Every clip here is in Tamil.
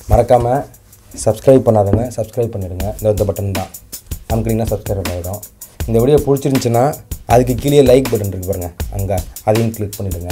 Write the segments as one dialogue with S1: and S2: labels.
S1: மறக்காமல் சப்ஸ்கிரைப் பண்ணாதவங்க சப்ஸ்கிரைப் பண்ணிடுங்க இந்த இந்த பட்டன் தான் அமுக்குனீங்கன்னா சப்ஸ்கிரைப் ஆகிடும் இந்த வீடியோ பிடிச்சிருந்துச்சுன்னா அதுக்கு கீழே லைக் பட்டன் இருக்கு பாருங்க அங்கே அதையும் கிளிக் பண்ணிவிடுங்க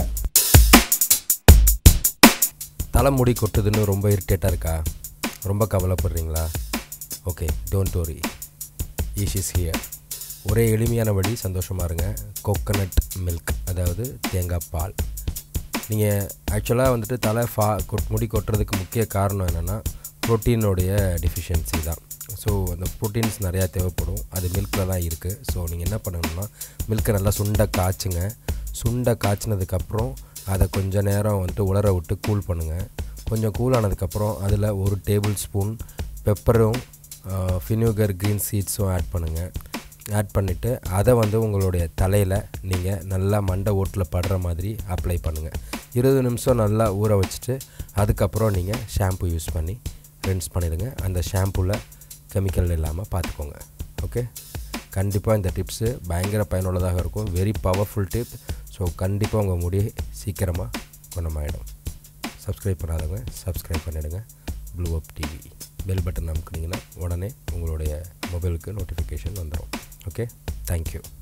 S1: தலைமுடி கொட்டுதுன்னு ரொம்ப இரிட்டேட்டாக இருக்கா ரொம்ப கவலைப்படுறீங்களா okay don't worry Eesh is here ஒரே எளிமையான வழி சந்தோஷமாக இருங்க கோகனட் மில்க் அதாவது தேங்காய் பால் நீங்கள் ஆக்சுவலாக வந்துட்டு தலை ஃபா கொட் முடி கொட்டுறதுக்கு முக்கிய காரணம் என்னென்னா ப்ரோட்டீனுடைய டெஃபிஷியன்சி தான் ஸோ அந்த ப்ரோட்டீன்ஸ் நிறையா தேவைப்படும் அது மில்கில் தான் இருக்குது ஸோ நீங்கள் என்ன பண்ணணும்னா மில்க்கை நல்லா சுண்டை காய்ச்சுங்க சுண்டை காய்ச்சினதுக்கப்புறம் அதை கொஞ்ச நேரம் வந்துட்டு உலர விட்டு கூல் பண்ணுங்கள் கொஞ்சம் கூல் ஆனதுக்கப்புறம் அதில் ஒரு டேபிள் ஸ்பூன் பெப்பரும் ஃபினிகர் க்ரீன் சீட்ஸும் ஆட் பண்ணுங்கள் ஆட் பண்ணிவிட்டு அதை வந்து உங்களுடைய தலையில் நீங்கள் நல்லா மண்டை ஓட்டில் படுற மாதிரி அப்ளை பண்ணுங்கள் இருபது நிமிஷம் நல்லா ஊற வச்சுட்டு அதுக்கப்புறம் நீங்கள் ஷாம்பு யூஸ் பண்ணி ரின்ஸ் பண்ணிடுங்க அந்த ஷாம்புவில் கெமிக்கல் இல்லாமல் பார்த்துக்கோங்க ஓகே கண்டிப்பாக இந்த டிப்ஸு பயங்கர பயனுள்ளதாக இருக்கும் வெரி பவர்ஃபுல் டிப் ஸோ கண்டிப்பாக உங்கள் முடி சீக்கிரமாக குணமாயிடும் சப்ஸ்கிரைப் பண்ணாதவங்க சப்ஸ்கிரைப் பண்ணிடுங்க blue up TV bell button அமுக்குனீங்கன்னா உடனே உங்களுடைய மொபைலுக்கு நோட்டிஃபிகேஷன் வந்துடும் ஓகே தேங்க்யூ